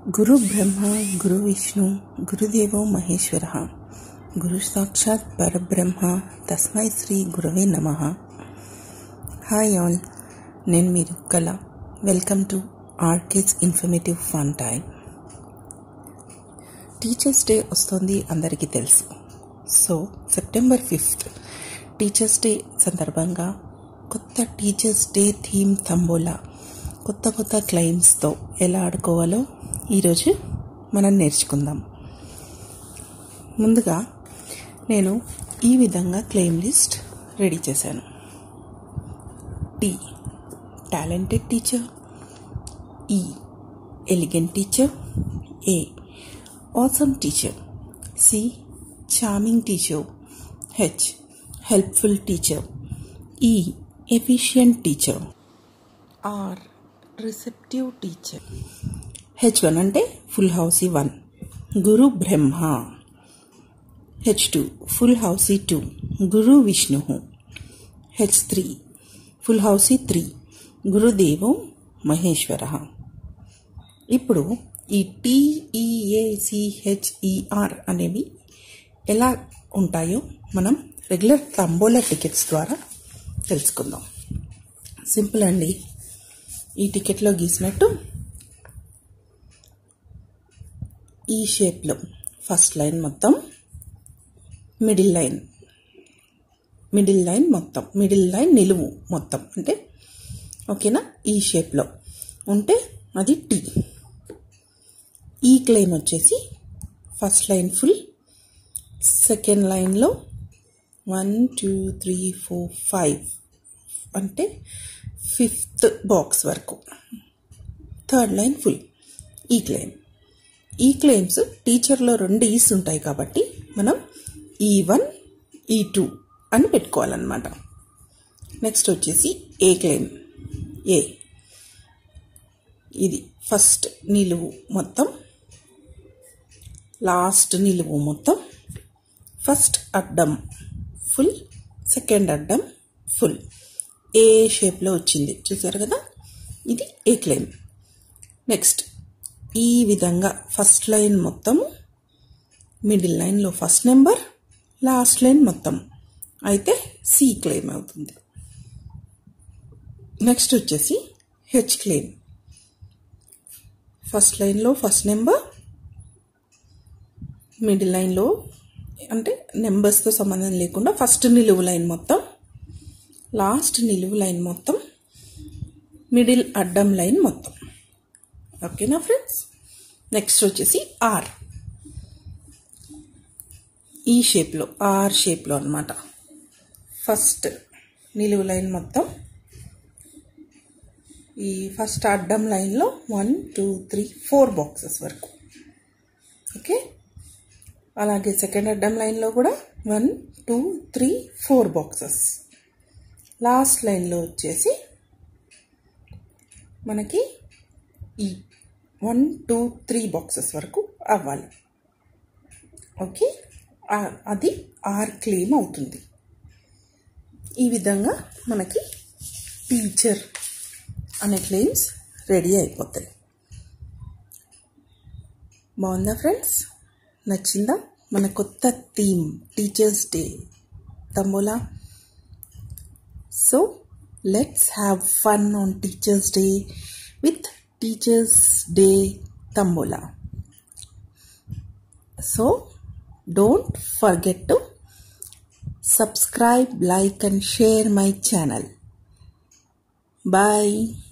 గురు బ్రహ్మ గురు విష్ణు గురుదేవో మహేశ్వర గురు సాక్షాత్ పరబ్రహ్మ తస్మై శ్రీ గురవే నమ హాయ్ ఆల్ నేను మీరు కళ welcome to Orchids informative fun time teachers day వస్తుంది అందరికీ తెలుసు so September fifth teachers day సందర్భంగా కొత్త టీచర్స్ డే థీమ్ తంబోలా కొత్త కొత్త క్లైమ్స్తో ఎలా ఆడుకోవాలో ఈరోజు మనం నేర్చుకుందాం ముందుగా నేను ఈ విధంగా క్లెయిమ్ లిస్ట్ రెడీ చేశాను టీ టాలెంటెడ్ టీచర్ ఈ ఎలిగెంట్ టీచర్ ఏ awesome teacher C charming teacher H helpful teacher ఈ efficient teacher are receptive teacher H one అంటే ఫుల్ హౌసీ వన్ గురు బ్రహ్మ H two full housie two గురు Vishnu H three full housie three గురుదేవం Maheshwara ఇప్పుడు ఈ టీఈఏసిహెచ్ఈఆర్ అనేవి ఎలా ఉంటాయో మనం regular tambola tickets ద్వారా తెలుసుకుందాం సింపుల్ అండి ఈ టికెట్లో గీసినట్టు ఈ షేప్లో ఫస్ట్ లైన్ మొత్తం మిడిల్ లైన్ మిడిల్ లైన్ మొత్తం మిడిల్ లైన్ నిలువు మొత్తం అంటే ఓకేనా ఈ షేప్లో ఉంటే అది టీ ఈ క్లెయిమ్ వచ్చేసి ఫస్ట్ లైన్ ఫుల్ సెకండ్ లైన్లో one two three four five అంటే ఫిఫ్త్ బాక్స్ వరకు థర్డ్ లైన్ ఫుల్ ఈ క్లెయిమ్ ఈ క్లెయిమ్స్ టీచర్లో రెండు ఈస్ ఉంటాయి కాబట్టి మనం ఈ వన్ ఈ టూ అని పెట్టుకోవాలన్నమాట నెక్స్ట్ వచ్చేసి ఏ క్లెయిమ్ ఏ ఇది ఫస్ట్ నిలువు మొత్తం లాస్ట్ నిలువు మొత్తం ఫస్ట్ అడ్డం ఫుల్ సెకండ్ అడ్డం ఫుల్ ఏ షేప్లో వచ్చింది చూసారు కదా ఇది ఏ క్లెయిమ్ నెక్స్ట్ ఈ విధంగా ఫస్ట్ లైన్ మొత్తం మిడిల్ లైన్లో ఫస్ట్ నెంబర్ లాస్ట్ లైన్ మొత్తం అయితే సి క్లెయిమ్ అవుతుంది నెక్స్ట్ వచ్చేసి హెచ్ క్లెయిమ్ ఫస్ట్ లైన్లో ఫస్ట్ నెంబర్ మిడిల్ లైన్లో అంటే నెంబర్స్తో సంబంధం లేకుండా ఫస్ట్ నిలువు లైన్ మొత్తం లాస్ట్ నిలువు లైన్ మొత్తం మిడిల్ అడ్డం లైన్ మొత్తం ఓకేనా ఫ్రెండ్స్ నెక్స్ట్ వచ్చేసి ఆర్ ఈ షేప్లో ఆర్ షేప్లో అనమాట ఫస్ట్ నిలువు లైన్ మొత్తం ఈ ఫస్ట్ అడ్డం లైన్లో one two three four boxes వరకు ఓకే అలాగే సెకండ్ అడ్డం లైన్లో కూడా one two three four boxes last లైన్లో వచ్చేసి మనకి ఈ వన్ టూ త్రీ బాక్సెస్ వరకు అవ్వాలి ఓకే అది ఆర్ క్లెయిమ్ అవుతుంది ఈ విధంగా మనకి టీచర్ అనే క్లెయిమ్స్ రెడీ అయిపోతాయి బాగుందా ఫ్రెండ్స్ నచ్చిందా మన కొత్త theme teachers day tambola so let's have fun on Teachers Day with Teachers Day Tambola. So, don't forget to subscribe, like, and share my channel. Bye.